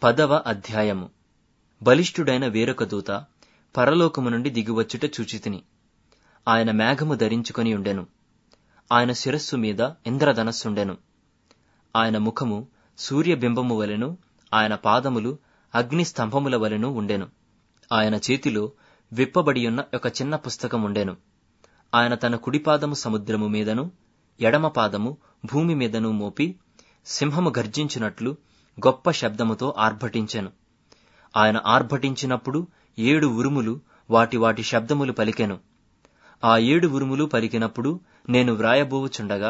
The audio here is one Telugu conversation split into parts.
పదవ అధ్యాయము బలిష్ఠుడైన వేరొక దూత పరలోకము నుండి దిగివచ్చుట చూచితిని ఆయన మేఘము ధరించుకొని ఉండెను ఆయన శిరస్సు మీద ఇంద్రధనస్సుండెను ఆయన ముఖము సూర్యబింబము వలెను ఆయన పాదములు అగ్ని స్తంభముల వలెను ఉండెను ఆయన చేతిలో విప్పబడియున్న ఒక చిన్న పుస్తకం ఉండెను ఆయన తన కుడిపాదము సముద్రము మీదను ఎడమ పాదము భూమి మీదను మోపి సింహము గర్జించినట్లు గొప్ప శబ్దముతో ఆర్భటించెను ఆయన ఆర్భటించినప్పుడు ఏడు ఉరుములు వాటి వాటి శబ్దములు పలికెను ఆ ఏడు ఉరుములు పలికినప్పుడు నేను వ్రాయబోవుచుండగా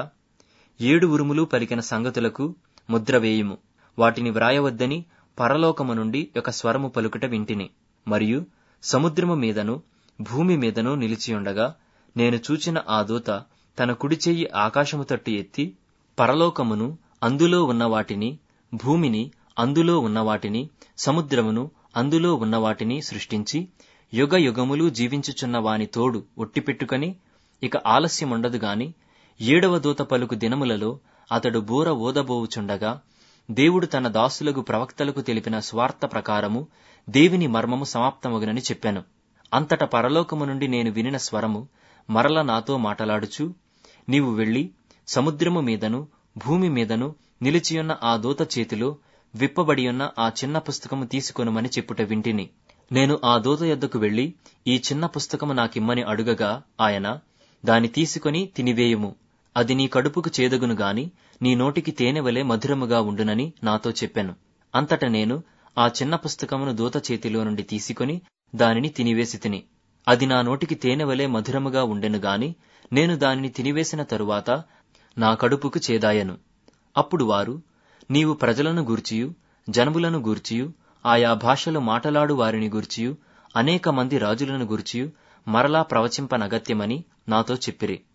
ఏడు ఉరుములు పలికిన సంగతులకు ముద్ర వేయుము వాటిని వ్రాయవద్దని పరలోకము నుండి ఒక స్వరము పలుకుట వింటిని మరియు సముద్రము మీదను భూమి మీదను నిలిచియుండగా నేను చూచిన ఆ దూత తన కుడి చెయ్యి ఆకాశము తట్టు ఎత్తి పరలోకమును అందులో ఉన్న వాటిని భూమిని అందులో ఉన్న వాటిని సముద్రమును అందులో ఉన్న వాటిని సృష్టించి యుగ యుగములు జీవించుచున్న వాని తోడు ఒట్టిపెట్టుకొని ఇక ఆలస్యముండదు గాని ఏడవ దూత పలుకు దినములలో అతడు బూర ఓదబోవుచుండగా దేవుడు తన దాసులకు ప్రవక్తలకు తెలిపిన స్వార్థ ప్రకారము దేవుని మర్మము సమాప్తమగునని చెప్పాను అంతట పరలోకము నుండి నేను వినిన స్వరము మరల నాతో మాటలాడుచు నీవు వెళ్లి సముద్రము మీదను భూమి మీదను నిలిచియున్న ఆ దూత చేతిలో విప్పబడియున్న ఆ చిన్న పుస్తకము తీసుకొనుమని చెప్పుట వింటిని నేను ఆ దూత యొద్దకు వెళ్లి ఈ చిన్న పుస్తకము నాకిమ్మని అడుగగా ఆయన దాని తీసుకొని తినివేయుము అది నీ కడుపుకు చేదగును గాని నీ నోటికి తేనెవలే మధురముగా ఉండునని నాతో చెప్పాను అంతట నేను ఆ చిన్న పుస్తకమును దూత చేతిలో నుండి తీసుకొని దానిని తినివేసి తిని అది నా నోటికి తేనెవలే మధురముగా ఉండెను గాని నేను దానిని తినివేసిన తరువాత నా కడుపుకు చేదాయను అప్పుడు వారు నీవు ప్రజలను గూర్చియు జనములను గూర్చియు ఆయా భాషలు మాటలాడు వారిని గూర్చియు అనేక మంది రాజులను గూర్చియు మరలా ప్రవచింపనగత్యమని నాతో చెప్పిరి